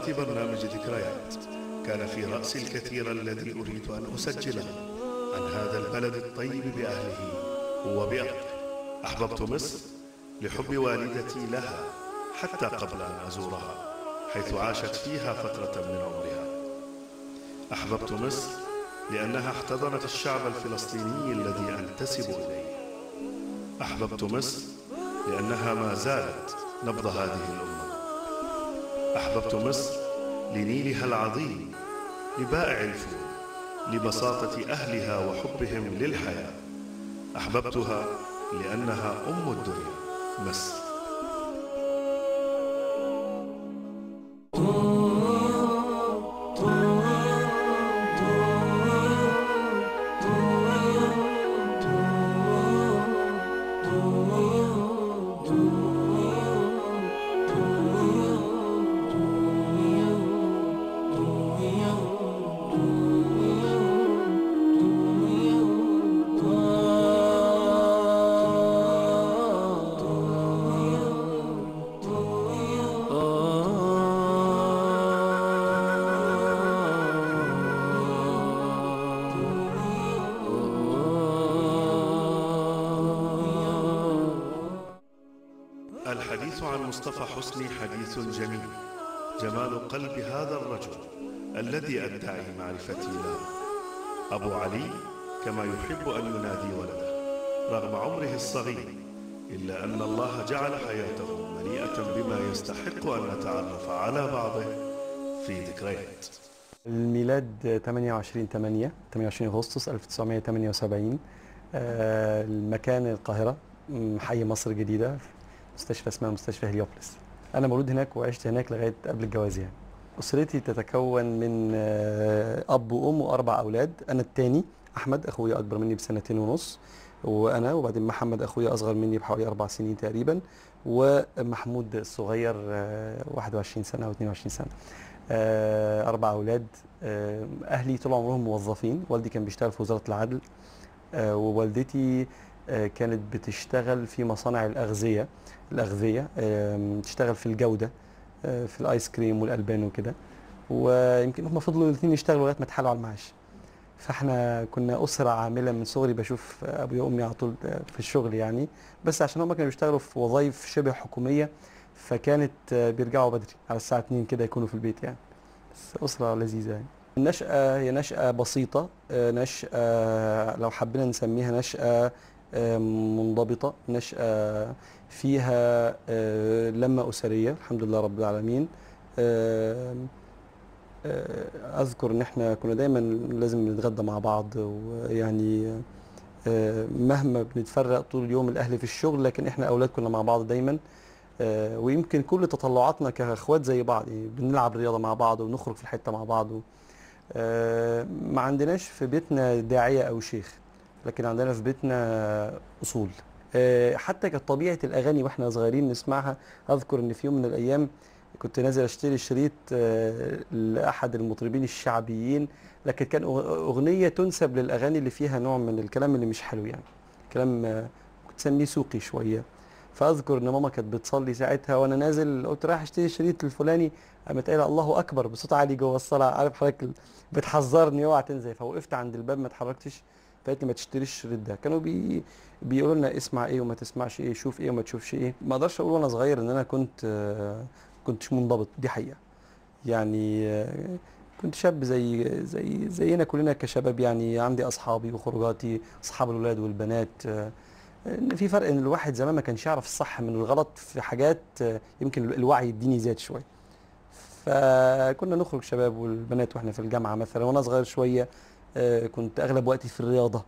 حلقات برنامج ذكريات كان في رأس الكثير الذي أريد أن أسجله عن هذا البلد الطيب بأهله وبأرضه أحببت مصر لحب والدتي لها حتى قبل أن أزورها حيث عاشت فيها فترة من عمرها أحببت مصر لأنها احتضنت الشعب الفلسطيني الذي أنتسب إليه أحببت مصر لأنها ما زالت نبض هذه الأمة أحببت مصر لنيلها العظيم لبائع الفول لبساطة أهلها وحبهم للحياة أحببتها لأنها أم الدنيا مصر الحديث عن مصطفى حسني حديث جميل جمال قلب هذا الرجل الذي أدعي معرفتي له أبو علي كما يحب أن ينادي ولده رغم عمره الصغير إلا أن الله جعل حياته مليئة بما يستحق أن نتعرف على بعضه في ذكريات الميلاد 28 8 28 اغسطس 1978 آه، المكان القاهره م، حي مصر الجديده مستشفى اسمها مستشفى هليوبلس انا مولود هناك وعشت هناك لغايه قبل الجواز يعني اسرتي تتكون من آه، اب وام واربع اولاد انا الثاني احمد اخويا اكبر مني بسنتين ونص وانا وبعدين محمد اخويا اصغر مني بحوالي اربع سنين تقريبا ومحمود الصغير آه، 21 سنه او 22 سنه آه، اربع اولاد آه، اهلي طول عمرهم موظفين والدي كان بيشتغل في وزاره العدل آه، ووالدتي آه، كانت بتشتغل في مصانع الاغذيه الاغذيه آم، تشتغل في الجوده آه، في الايس كريم والالبان وكده ويمكن هم فضلوا الاثنين يشتغلوا لغايه ما اتحالوا على المعاش فاحنا كنا اسره عامله من صغري بشوف ابويا وامي على طول في الشغل يعني بس عشان هم كانوا بيشتغلوا في وظائف شبه حكوميه فكانت آه، بيرجعوا بدري على الساعه 2 كده يكونوا في البيت يعني بس اسره لذيذه يعني النشأة هي نشأة بسيطة آه، نشأة لو حبينا نسميها نشأة آه، منضبطة نشأة فيها آه، لمة أسرية الحمد لله رب العالمين آه، آه، أذكر إن إحنا كنا دايما لازم نتغدى مع بعض ويعني آه، مهما بنتفرق طول اليوم الأهل في الشغل لكن إحنا أولاد كنا مع بعض دايما آه، ويمكن كل تطلعاتنا كاخوات زي بعض يعني بنلعب رياضه مع بعض ونخرج في الحته مع بعض و... آه، ما عندناش في بيتنا داعيه او شيخ لكن عندنا في بيتنا اصول آه، حتى كانت طبيعه الاغاني واحنا صغيرين نسمعها اذكر ان في يوم من الايام كنت نازل اشتري شريط آه، لاحد المطربين الشعبيين لكن كان أغ- اغنيه تنسب للاغاني اللي فيها نوع من الكلام اللي مش حلو يعني كلام آه، كنت تسميه سوقي شويه فاذكر ان ماما كانت بتصلي ساعتها وانا نازل قلت رايح اشتري الشريط الفلاني قامت قايله الله اكبر بصوت عالي جوه الصلاه عارف حضرتك ال- بتحذرني اوعى تنزل فوقفت عند الباب ما اتحركتش فقالت لي ما تشتريش الشريط ده كانوا بي بيقولوا لنا اسمع ايه وما تسمعش ايه شوف ايه وما تشوفش ايه ما اقدرش اقول وانا صغير ان انا كنت آه، كنتش منضبط دي حقيقه يعني آه، كنت شاب زي زي زينا كلنا كشباب يعني عندي اصحابي وخروجاتي اصحاب الولاد والبنات آه، ان في فرق ان الواحد زمان ما كانش يعرف الصح من الغلط في حاجات آه، يمكن الوعي الديني زاد شويه فكنا نخرج شباب والبنات واحنا في الجامعه مثلا وانا صغير شويه آه، كنت اغلب وقتي في الرياضه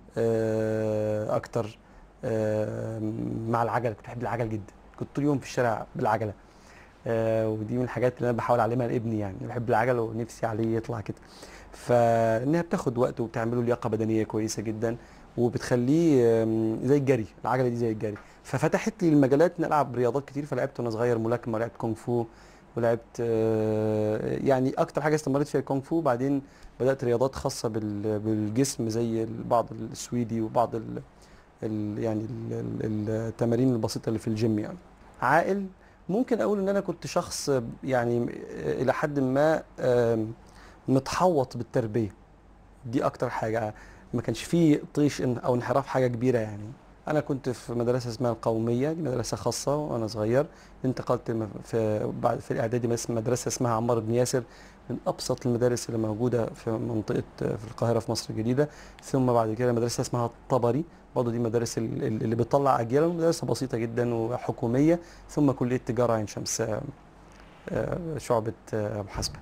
آه، اكتر آه، مع العجل كنت بحب العجل جدا كنت طول اليوم في الشارع بالعجله آه، ودي من الحاجات اللي انا بحاول اعلمها لابني يعني بحب العجل ونفسي عليه يطلع كده فانها بتاخد وقت وبتعمله لياقه بدنيه كويسه جدا وبتخليه آم، زي الجري العجله دي زي الجري ففتحت لي المجالات ان العب رياضات كتير فلعبت وانا صغير ملاكمه ولعبت كونغ فو ولعبت آه، يعني اكتر حاجه استمريت فيها الكونغ فو بعدين بدات رياضات خاصه بال- بالجسم زي بعض السويدي وبعض ال ال يعني ال ال التمارين البسيطه اللي في الجيم يعني عاقل ممكن اقول ان انا كنت شخص يعني الى حد ما آم، متحوط بالتربيه دي اكتر حاجه ما كانش فيه طيش إن- او انحراف حاجه كبيره يعني انا كنت في مدرسه اسمها القوميه دي مدرسه خاصه وانا صغير انتقلت م- في بعد في الاعدادي مس- مدرسه اسمها عمار بن ياسر من ابسط المدارس اللي موجوده في منطقه في القاهره في مصر الجديده ثم بعد كده مدرسه اسمها الطبري برضه دي مدارس ال- ال- اللي بتطلع اجيال مدرسه بسيطه جدا وحكوميه ثم كليه تجاره عين شمس آه، آه، شعبه آه، محاسبه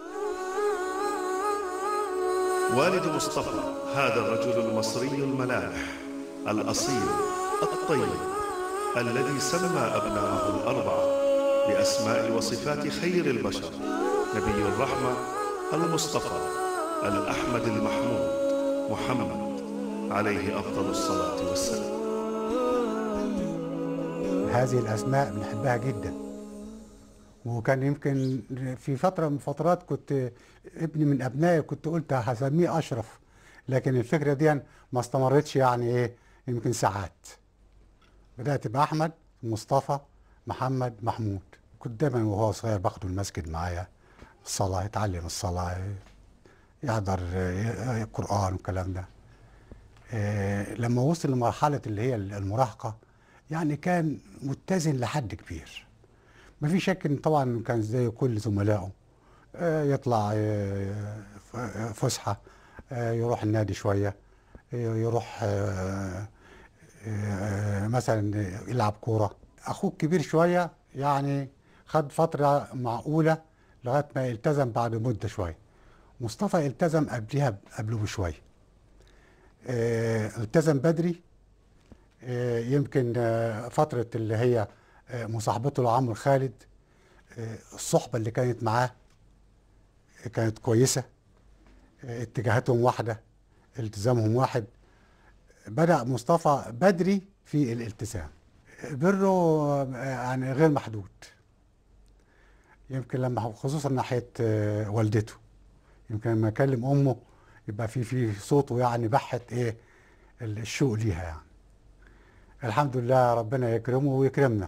والد مصطفى هذا الرجل المصري الملامح الأصيل الطيب الذي سمى أبناءه الأربعة بأسماء وصفات خير البشر نبي الرحمة المصطفى الأحمد المحمود محمد عليه أفضل الصلاة والسلام هذه الأسماء بنحبها جدا وكان يمكن في فترة من فترات كنت ابني من أبنائي كنت قلت هسميه أشرف لكن الفكرة دي ما استمرتش يعني إيه يمكن ساعات بدأت بأحمد مصطفى محمد محمود كنت دايما وهو صغير باخده المسجد معايا الصلاة يتعلم الصلاة يحضر آه، قرآن والكلام ده آه، لما وصل لمرحلة اللي هي المراهقة يعني كان متزن لحد كبير ما في شك ان طبعا كان زي كل زملائه آه، يطلع آه، ف- آه، فسحة آه، يروح النادي شوية آه، يروح آه، آه، مثلا يلعب كورة أخوه الكبير شوية يعني خد فترة معقولة لغاية ما التزم بعد مدة شوية مصطفى التزم قبلها قبله بشوية آه، التزم بدري آه، يمكن آه، فترة اللي هي آه، مصاحبته لعمرو خالد آه، الصحبة اللي كانت معاه كانت كويسة آه، اتجاهاتهم واحدة التزامهم واحد بدأ مصطفى بدري في الالتزام بره آه، يعني غير محدود يمكن لما خصوصا ناحية آه، والدته يمكن لما يكلم أمه يبقى في في صوته يعني بحت إيه الشوق ليها يعني الحمد لله ربنا يكرمه ويكرمنا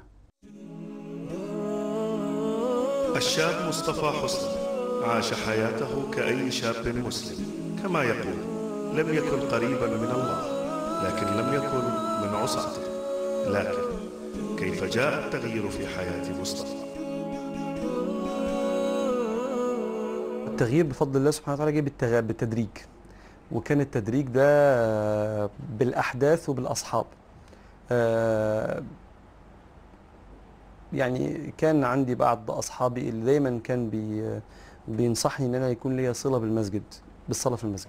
الشاب مصطفى حسني عاش حياته كأي شاب مسلم كما يقول لم يكن قريبا من الله لكن لم يكن من عصاته لكن كيف جاء التغيير في حياة مصطفى التغيير بفضل الله سبحانه وتعالى جه بالتغ- بالتدريج وكان التدريج ده آه، بالأحداث وبالأصحاب آه، يعني كان عندي بعض أصحابي اللي دايما كان بي بينصحني إن أنا يكون ليا صلة بالمسجد بالصلاة في المسجد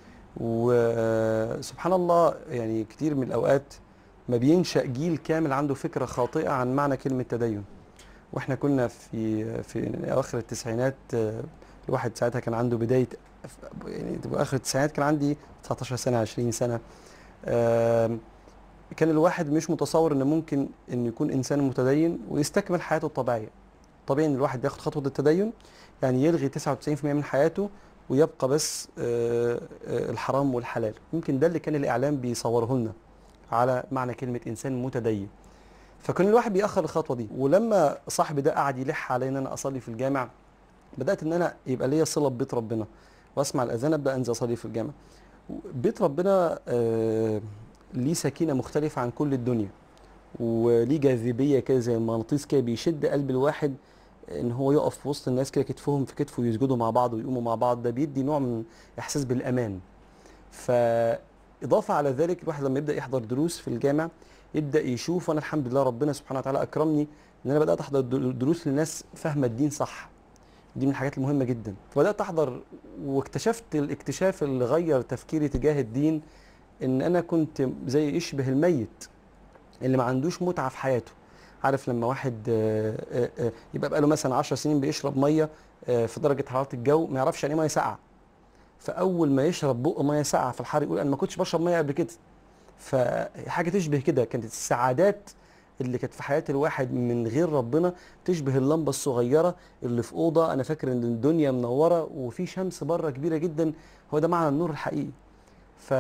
وسبحان الله يعني كتير من الأوقات ما بينشأ جيل كامل عنده فكرة خاطئة عن معنى كلمة تدين واحنا كنا في في اواخر التسعينات آه، الواحد ساعتها كان عنده بدايه يعني تبقى اخر التسعينات كان عندي 19 سنه 20 سنه آم، كان الواحد مش متصور ان ممكن ان يكون انسان متدين ويستكمل حياته الطبيعيه طبيعي ان الواحد ياخد خطوه التدين يعني يلغي 99% من حياته ويبقى بس آه، آه، الحرام والحلال يمكن ده اللي كان الاعلام بيصوره لنا على معنى كلمه انسان متدين فكان الواحد بيأخر الخطوه دي ولما صاحبي ده قعد يلح علي ان انا اصلي في الجامع بدات ان انا يبقى ليا صله ببيت ربنا واسمع الاذان ابدا انزل اصلي في الجامع بيت ربنا آه ليه سكينه مختلفه عن كل الدنيا وليه جاذبيه كده زي المغناطيس كده بيشد قلب الواحد ان هو يقف في وسط الناس كده كتفهم في كتفه ويسجدوا مع بعض ويقوموا مع بعض ده بيدي نوع من احساس بالامان فاضافه على ذلك الواحد لما يبدا يحضر دروس في الجامع يبدا يشوف وانا الحمد لله ربنا سبحانه وتعالى اكرمني ان انا بدات احضر دروس لناس فاهمه الدين صح دي من الحاجات المهمه جدا فبدات احضر واكتشفت الاكتشاف اللي غير تفكيري تجاه الدين ان انا كنت زي يشبه الميت اللي ما عندوش متعه في حياته عارف لما واحد آه، آه، آه، يبقى بقاله مثلا 10 سنين بيشرب ميه آه، في درجه حراره الجو ما يعرفش يعني ايه ميه ساقعه فاول ما يشرب بق ميه ساقعه في الحر يقول انا ما كنتش بشرب ميه قبل كده فحاجه تشبه كده كانت السعادات اللي كانت في حياه الواحد من غير ربنا تشبه اللمبه الصغيره اللي في اوضه انا فاكر ان الدنيا منوره وفي شمس بره كبيره جدا هو ده معنى النور الحقيقي ف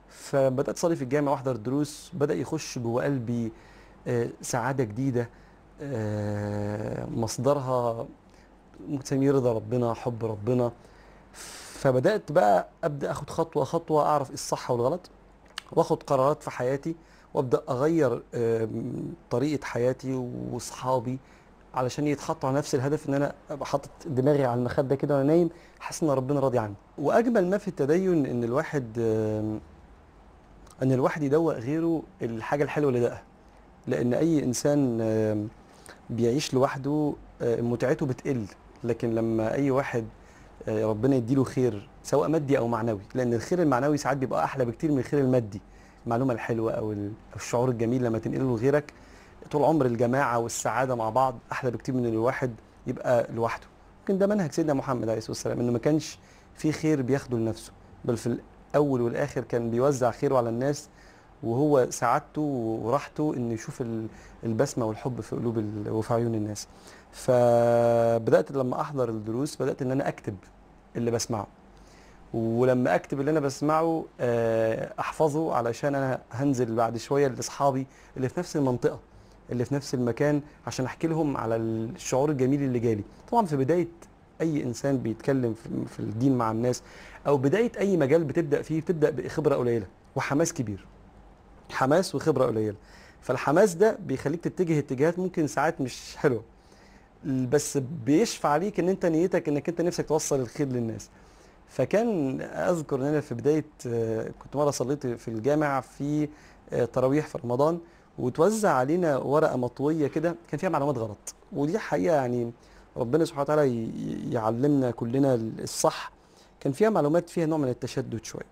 فبدات اصلي في الجامع واحضر دروس بدا يخش جوه قلبي آه، سعاده جديده آه، مصدرها ممكن تسميه رضا ربنا حب ربنا فبدات بقى ابدا اخد خطوه خطوه اعرف ايه الصح والغلط واخد قرارات في حياتي وابدا اغير آم، طريقه حياتي واصحابي علشان يتحطوا على نفس الهدف ان انا ابقى حاطط دماغي على المخده كده وانا نايم حاسس ان ربنا راضي عني واجمل ما في التدين ان الواحد آم، ان الواحد يدوق غيره الحاجه الحلوه اللي دقها لان اي انسان آم، بيعيش لوحده آه، متعته بتقل لكن لما اي واحد آه، ربنا يديله خير سواء مادي او معنوي لان الخير المعنوي ساعات بيبقى احلى بكتير من الخير المادي المعلومه الحلوه او ال- أو الشعور الجميل لما تنقله لغيرك طول عمر الجماعه والسعاده مع بعض احلى بكتير من الواحد يبقى لوحده يمكن ده منهج سيدنا محمد عليه الصلاه والسلام انه ما كانش في خير بياخده لنفسه بل في الاول والاخر كان بيوزع خيره على الناس وهو سعادته وراحته انه يشوف ال- البسمه والحب في قلوب ال- وفي عيون الناس فبدات لما احضر الدروس بدات ان انا اكتب اللي بسمعه ولما اكتب اللي انا بسمعه آه، احفظه علشان انا هنزل بعد شويه لاصحابي اللي في نفس المنطقه اللي في نفس المكان عشان احكي لهم على الشعور الجميل اللي جالي طبعا في بدايه اي انسان بيتكلم في- في الدين مع الناس او بدايه اي مجال بتبدا فيه بتبدا بخبره قليله وحماس كبير حماس وخبره قليله فالحماس ده بيخليك تتجه اتجاهات ممكن ساعات مش حلوه بس بيشفع عليك ان انت نيتك انك انت نفسك توصل الخير للناس فكان اذكر ان انا في بدايه آه، كنت مره صليت في الجامع في آه، تراويح في رمضان وتوزع علينا ورقه مطويه كده كان فيها معلومات غلط ودي حقيقه يعني ربنا سبحانه وتعالى ي- يعلمنا كلنا الصح كان فيها معلومات فيها نوع من التشدد شويه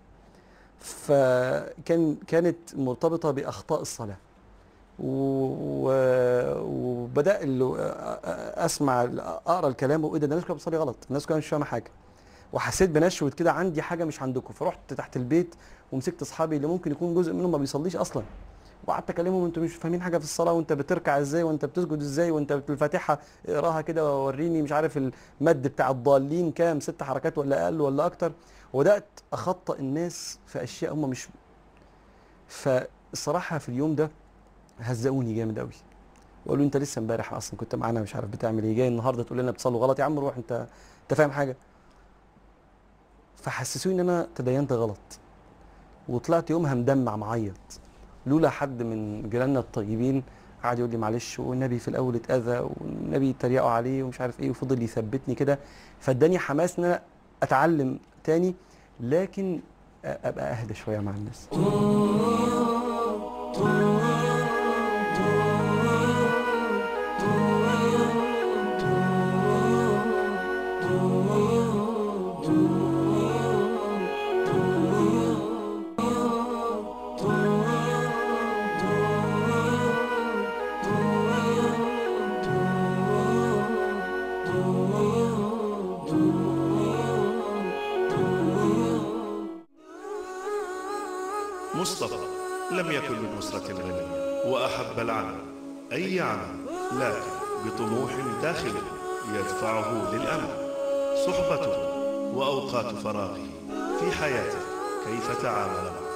فكان كانت مرتبطه باخطاء الصلاه و- و- وبدا ال- اسمع اقرا الكلام وايه ده ده الناس كلها بتصلي غلط الناس كلها مش فاهمه حاجه وحسيت بنشوه كده عندي حاجه مش عندكم فرحت تحت البيت ومسكت اصحابي اللي ممكن يكون جزء منهم ما بيصليش اصلا وقعدت اكلمهم انتوا مش فاهمين حاجه في الصلاه وانت بتركع ازاي وانت بتسجد ازاي وانت الفاتحه اقراها كده ووريني مش عارف المد بتاع الضالين كام ست حركات ولا اقل ولا اكتر وبدات اخطئ الناس في اشياء هم مش فالصراحه في اليوم ده هزقوني جامد قوي وقالوا انت لسه امبارح اصلا كنت معانا مش عارف بتعمل ايه جاي النهارده تقول لنا بتصلوا غلط يا عم روح انت انت فاهم حاجه فحسسوني ان انا تدينت غلط وطلعت يومها مدمع معيط لولا حد من جيراننا الطيبين قعد يقول لي معلش والنبي في الاول اتاذى والنبي اتريقوا عليه ومش عارف ايه وفضل يثبتني كده فاداني حماس ان انا اتعلم تاني لكن ابقى اهدى شويه مع الناس مصطفى لم يكن من أسرة غنية وأحب العمل أي عمل لكن بطموح داخلي يدفعه للأمل صحبته وأوقات فراغه في حياته كيف تعامل معه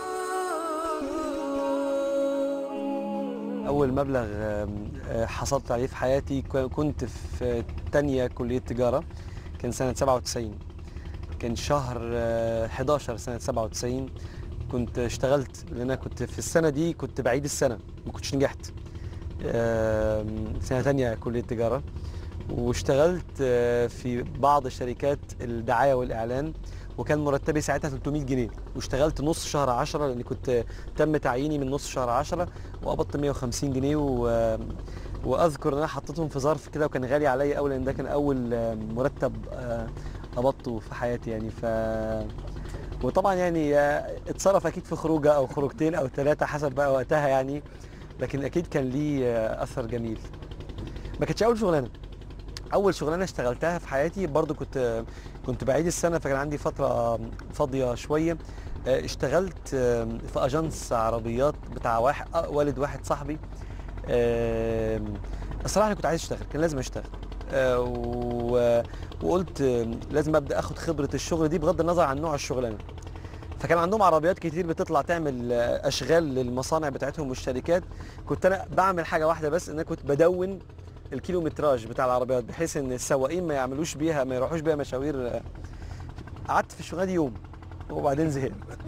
اول مبلغ آم، آه، حصلت عليه في حياتي ك- كنت في تانية كلية تجارة كان سنة 97 كان شهر آه، 11 سنة 97 كنت اشتغلت لان انا كنت في السنة دي كنت بعيد السنة ما كنتش نجحت آم، سنة تانية كلية تجارة واشتغلت آه، في بعض شركات الدعاية والإعلان وكان مرتبي ساعتها 300 جنيه واشتغلت نص شهر 10 لان كنت تم تعييني من نص شهر 10 وقبضت 150 جنيه و... واذكر ان انا حطيتهم في ظرف كده وكان غالي عليا قوي لان ده كان اول آه، مرتب آه، قبضته في حياتي يعني ف وطبعا يعني آه، اتصرف اكيد في خروجه او خروجتين او ثلاثه حسب بقى وقتها يعني لكن اكيد كان ليه آه، اثر جميل ما كانتش اول شغلانه اول شغلانه اشتغلتها في حياتي برضو كنت كنت بعيد السنه فكان عندي فتره فاضيه شويه آه، اشتغلت آه، في اجنس عربيات بتاع واحد آه، والد واحد صاحبي آه، الصراحه انا كنت عايز اشتغل كان لازم اشتغل آه، و- وقلت آه، لازم ابدا اخد خبره الشغل دي بغض النظر عن نوع الشغلانه فكان عندهم عربيات كتير بتطلع تعمل آه، اشغال للمصانع بتاعتهم والشركات كنت انا بعمل حاجه واحده بس ان انا كنت بدون الكيلومتراج بتاع العربيات بحيث ان السواقين ما يعملوش بيها ما يروحوش بيها مشاوير آه، قعدت في الشغلانه دي يوم وبعدين زهقت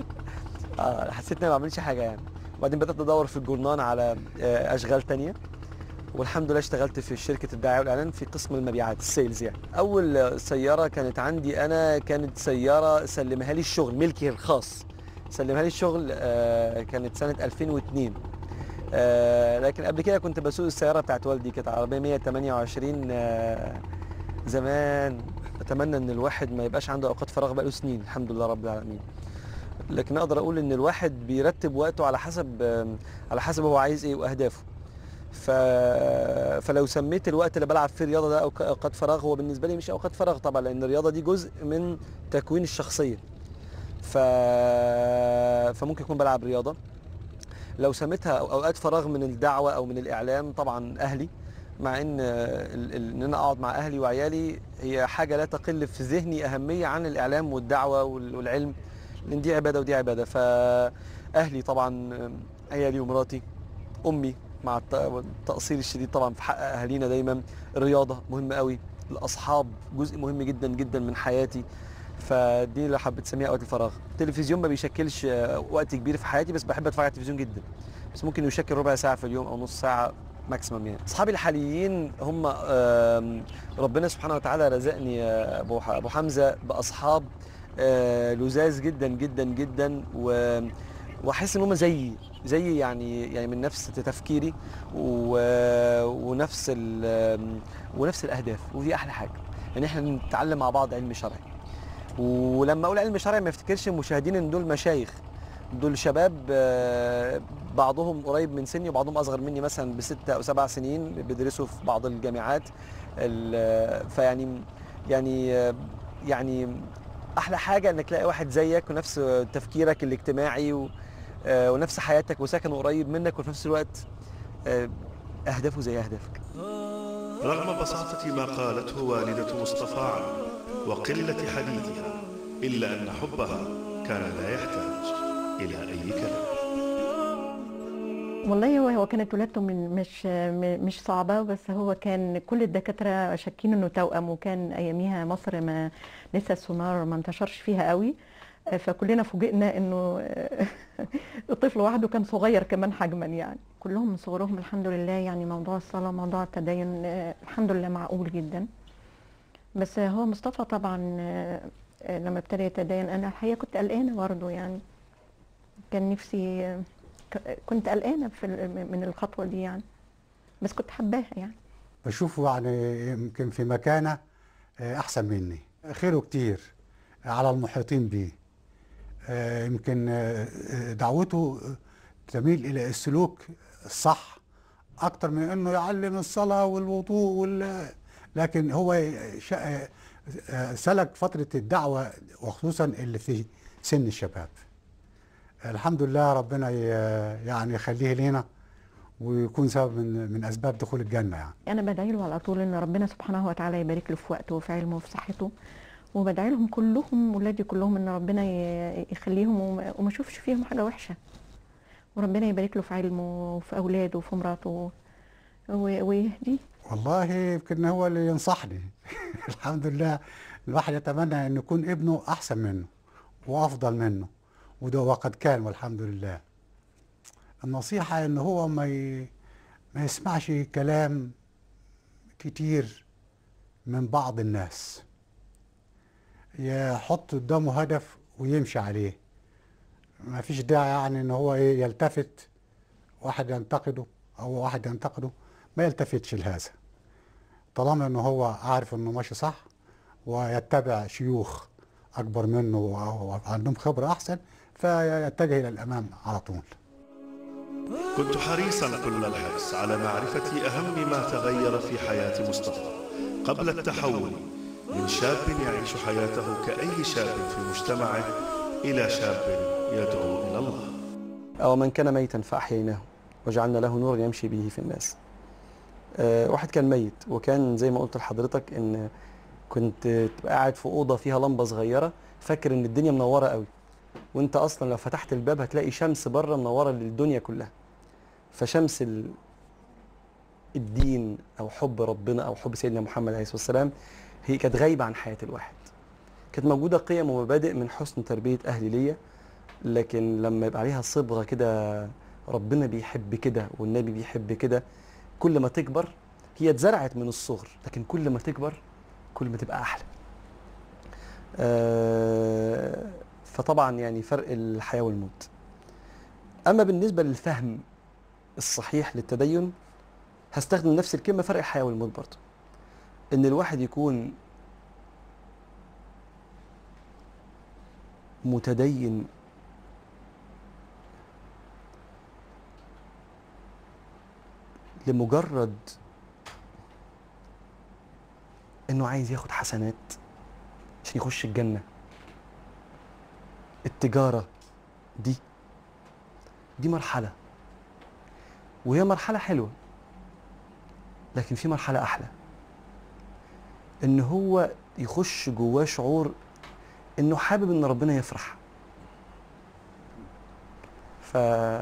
اه حسيت اني ما بعملش حاجه يعني وبعدين بدات ادور في الجورنان على آه، اشغال تانية والحمد لله اشتغلت في شركه الدعايه والاعلان في قسم المبيعات السيلز يعني اول سياره كانت عندي انا كانت سياره سلمها لي الشغل ملكي الخاص سلمها لي الشغل آه، كانت سنه 2002 آه، لكن قبل كده كنت بسوق السياره بتاعت والدي كانت عربيه 128 آه، زمان اتمنى ان الواحد ما يبقاش عنده اوقات فراغ بقاله سنين الحمد لله رب العالمين لكن اقدر اقول ان الواحد بيرتب وقته على حسب آم، على حسب هو عايز ايه واهدافه ف... فلو سميت الوقت اللي بلعب فيه رياضه ده أوق- اوقات فراغ هو بالنسبه لي مش اوقات فراغ طبعا لان الرياضه دي جزء من تكوين الشخصيه ف... فممكن يكون بلعب رياضه لو سميتها أو- اوقات فراغ من الدعوه او من الاعلام طبعا اهلي مع ان ال- ال- ان انا اقعد مع اهلي وعيالي هي حاجه لا تقل في ذهني اهميه عن الاعلام والدعوه وال- والعلم لان دي عباده ودي عباده فاهلي طبعا عيالي ومراتي امي مع الت- التقصير الشديد طبعا في حق اهالينا دايما الرياضه مهمه قوي الاصحاب جزء مهم جدا جدا من حياتي فدي اللي حبيت اسميها اوقات الفراغ التلفزيون ما بيشكلش آه، وقت كبير في حياتي بس بحب اتفرج على التلفزيون جدا بس ممكن يشكل ربع ساعه في اليوم او نص ساعه ماكسيمم يعني اصحابي الحاليين هم آم، ربنا سبحانه وتعالى رزقني آه، ابو ح- ابو حمزه باصحاب آه، لذاذ جدا جدا جدا و واحس ان هم زيي زيي يعني يعني من نفس تفكيري و... ونفس ال... ونفس الاهداف ودي احلى حاجه ان احنا نتعلم مع بعض علم شرعي ولما اقول علم شرعي ما يفتكرش المشاهدين ان دول مشايخ دول شباب آه، بعضهم قريب من سني وبعضهم اصغر مني مثلا بستة او سبع سنين بيدرسوا في بعض الجامعات ال- فيعني يعني آه، يعني احلى حاجه انك تلاقي واحد زيك ونفس تفكيرك الاجتماعي و آه، ونفس حياتك وسكنه قريب منك وفي نفس الوقت آه، اهدافه زي اهدافك رغم بساطة ما قالته والدة مصطفى عنه وقلة حديثها إلا أن حبها كان لا يحتاج إلى أي كلام والله هو هو كانت ولادته من مش م- مش صعبة بس هو كان كل الدكاترة شاكين انه توأم وكان اياميها مصر ما لسه السونار ما انتشرش فيها قوي آه، فكلنا فوجئنا انه آه، الطفل وحده كان صغير كمان حجما يعني كلهم من صغرهم الحمد لله يعني موضوع الصلاة موضوع التدين آه، الحمد لله معقول جدا بس هو مصطفى طبعا آه، آه، لما ابتدى يتدين انا الحقيقة كنت قلقانة برضه يعني كان نفسي آه، ك- كنت قلقانه في ال- من الخطوه دي يعني بس كنت حباها يعني بشوفه يعني يمكن في مكانه آه، احسن مني خيره كتير على المحيطين بيه آه، يمكن آه، آه، دعوته تميل الى السلوك الصح اكتر من انه يعلم الصلاه والوضوء وال لكن هو شا- آه، سلك فتره الدعوه وخصوصا اللي في سن الشباب الحمد لله ربنا ي- يعني يخليه لينا ويكون سبب من من اسباب دخول الجنه يعني انا بدعي له على طول ان ربنا سبحانه وتعالى يبارك له في وقته وفي علمه وفي صحته وبدعي لهم كلهم ولادي كلهم ان ربنا ي- يخليهم وما وما اشوفش فيهم حاجه وحشه وربنا يبارك له في علمه وفي اولاده وفي مراته و- ويهديه والله يمكن هو اللي ينصحني الحمد لله الواحد يتمنى ان يكون ابنه احسن منه وافضل منه وده وقد كان والحمد لله النصيحة ان هو ما ي... ما يسمعش كلام كتير من بعض الناس يحط قدامه هدف ويمشي عليه ما فيش داعي يعني ان هو ايه يلتفت واحد ينتقده او واحد ينتقده ما يلتفتش لهذا طالما انه هو عارف انه ماشي صح ويتبع شيوخ اكبر منه او عندهم خبره احسن فيتجه الى الامام على طول كنت حريصا كل الحرص على معرفة أهم ما تغير في حياة مصطفى قبل التحول من شاب يعيش حياته كأي شاب في مجتمعه إلى شاب يدعو إلى الله أو من كان ميتا فأحييناه وجعلنا له نورا يمشي به في الناس آه، واحد كان ميت وكان زي ما قلت لحضرتك ان كنت تبقى قاعد في اوضه فيها لمبه صغيره فاكر ان الدنيا منوره قوي وانت اصلا لو فتحت الباب هتلاقي شمس بره منوره للدنيا كلها فشمس ال... الدين او حب ربنا او حب سيدنا محمد عليه الصلاه والسلام هي كانت غايبه عن حياه الواحد كانت موجوده قيم ومبادئ من حسن تربيه اهلي ليا لكن لما يبقى عليها صبغه كده ربنا بيحب كده والنبي بيحب كده كل ما تكبر هي اتزرعت من الصغر لكن كل ما تكبر كل ما تبقى احلى آه، فطبعا يعني فرق الحياه والموت اما بالنسبه للفهم الصحيح للتدين هستخدم نفس الكلمه فرق الحياه والموت برضه ان الواحد يكون متدين لمجرد انه عايز ياخد حسنات عشان يخش الجنه التجاره دي دي مرحله وهي مرحله حلوه لكن في مرحله احلى ان هو يخش جواه شعور انه حابب ان ربنا يفرح ف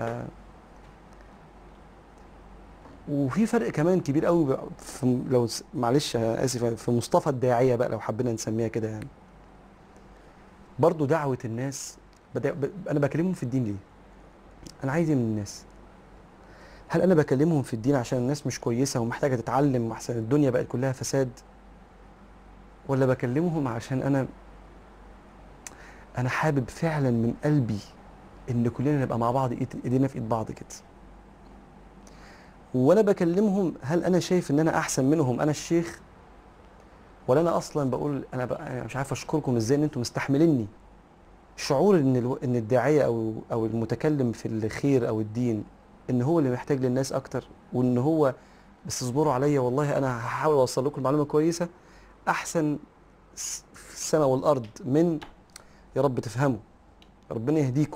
وفي فرق كمان كبير قوي في لو س- معلش أنا اسف في مصطفى الداعيه بقى لو حبينا نسميها كده يعني برضو دعوه الناس بدأ ب... انا بكلمهم في الدين ليه انا عايز إيه من الناس هل انا بكلمهم في الدين عشان الناس مش كويسه ومحتاجه تتعلم واحسن الدنيا بقت كلها فساد ولا بكلمهم عشان انا انا حابب فعلا من قلبي ان كلنا نبقى مع بعض إيد- ايدينا في ايد بعض كده وانا بكلمهم هل انا شايف ان انا احسن منهم انا الشيخ ولا انا اصلا بقول انا, بقى أنا مش عارف اشكركم ازاي ان انتم مستحمليني شعور ان الو... ان الداعيه او او المتكلم في الخير او الدين ان هو اللي محتاج للناس اكتر وان هو بس اصبروا عليا والله انا هحاول اوصل لكم معلومه كويسه احسن س- في السماء والارض من يا رب تفهموا ربنا يهديكم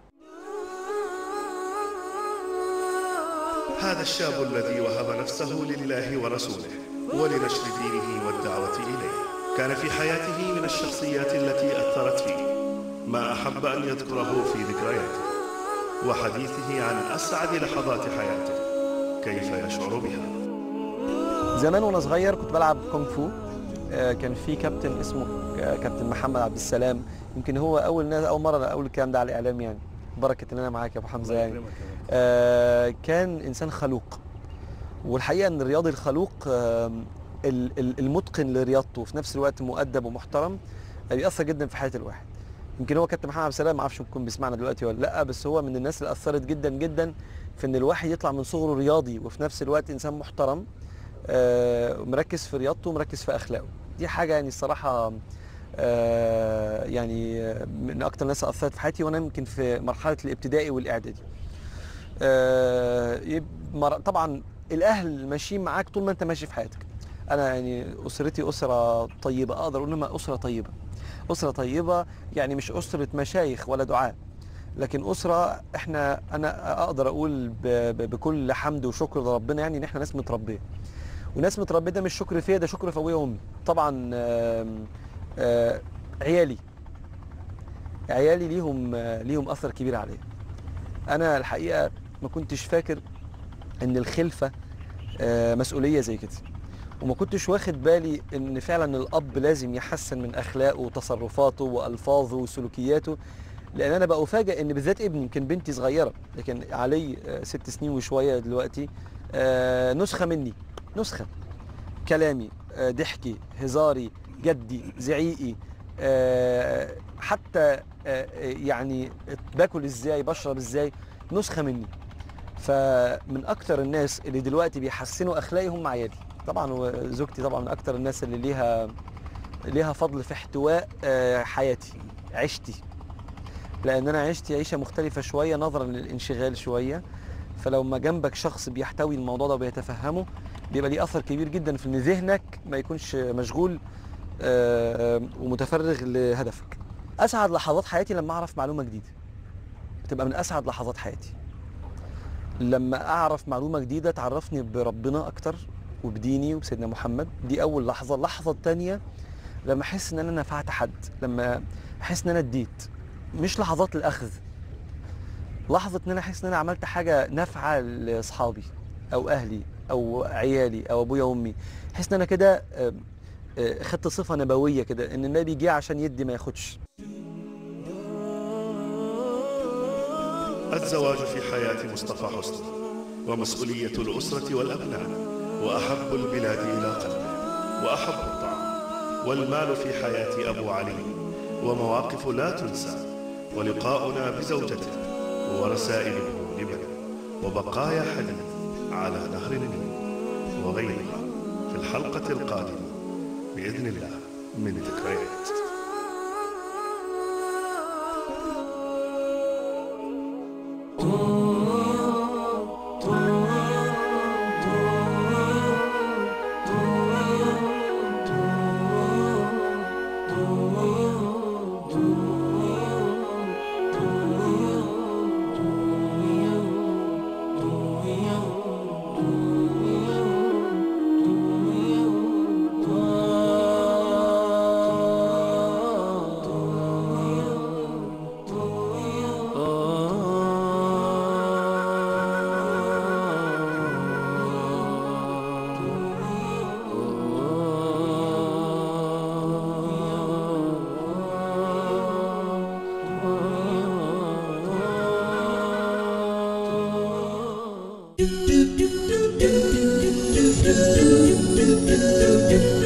هذا الشاب الذي وهب نفسه لله ورسوله ولنشر دينه والدعوة إليه كان في حياته من الشخصيات التي أثرت فيه ما أحب أن يذكره في ذكرياته وحديثه عن أسعد لحظات حياته كيف يشعر بها زمان وانا صغير كنت بلعب كونغ فو آه، كان في كابتن اسمه آه، كابتن محمد عبد السلام يمكن هو اول ناس اول مره اقول الكلام ده على الاعلام يعني بركه ان انا معاك يا ابو حمزه يعني آه، كان انسان خلوق والحقيقه ان الرياضي الخلوق آم، ال- ال- المتقن لرياضته وفي نفس الوقت مؤدب ومحترم آه، بيأثر جدا في حياه الواحد يمكن هو كابتن محمد عبد السلام ما اعرفش يكون بيسمعنا دلوقتي ولا لا بس هو من الناس اللي اثرت جدا جدا في ان الواحد يطلع من صغره رياضي وفي نفس الوقت انسان محترم آه، مركز في رياضته ومركز في اخلاقه دي حاجه يعني الصراحه آه، يعني آه، من اكتر الناس اثرت في حياتي وانا يمكن في مرحله الابتدائي والاعدادي آه، يب- مر- طبعا الاهل ماشيين معاك طول ما انت ماشي في حياتك انا يعني اسرتي اسره طيبه اقدر اقول انها اسره طيبه اسره طيبه يعني مش اسره مشايخ ولا دعاء لكن اسره احنا انا اقدر اقول ب- ب- بكل حمد وشكر لربنا يعني ان احنا ناس متربيه وناس متربيه ده مش شكر فيا ده شكر في ابويا وامي طبعا آم، آه، عيالي عيالي ليهم آه، ليهم اثر كبير عليا انا الحقيقه ما كنتش فاكر ان الخلفه آه، مسؤوليه زي كده وما كنتش واخد بالي ان فعلا الاب لازم يحسن من اخلاقه وتصرفاته والفاظه وسلوكياته لان انا بقى افاجئ ان بالذات ابني يمكن بنتي صغيره لكن علي آه، ست سنين وشويه دلوقتي آه، نسخه مني نسخه كلامي آه، ضحكي هزاري جدي زعيقي آه، حتى آه، آه، يعني باكل ازاي بشرب ازاي نسخه مني فمن اكتر الناس اللي دلوقتي بيحسنوا اخلاقي هم عيالي طبعا وزوجتي طبعا من اكتر الناس اللي ليها ليها فضل في احتواء آه، حياتي عشتي لان انا عشت عيشه مختلفه شويه نظرا للانشغال شويه فلو ما جنبك شخص بيحتوي الموضوع ده وبيتفهمه بيبقى ليه اثر كبير جدا في ان ذهنك ما يكونش مشغول آه، ومتفرغ لهدفك اسعد لحظات حياتي لما اعرف معلومه جديده بتبقى من اسعد لحظات حياتي لما اعرف معلومه جديده تعرفني بربنا اكتر وبديني وبسيدنا محمد دي اول لحظه اللحظه الثانيه لما احس ان انا نفعت حد لما احس ان انا اديت مش لحظات الاخذ لحظه ان انا احس ان انا عملت حاجه نافعه لاصحابي او اهلي او عيالي او ابويا وامي احس ان انا كده آه، آه، خدت صفه نبويه كده ان النبي جه عشان يدي ما ياخدش الزواج في حياة مصطفى حسني ومسؤولية الأسرة والأبناء وأحب البلاد إلى قلبه وأحب الطعام والمال في حياة أبو علي ومواقف لا تنسى ولقاؤنا بزوجته ورسائله لمن وبقايا حديث على نهر النيل وغيرها في الحلقة القادمة بإذن الله من ذكريات do do do do do do do do do do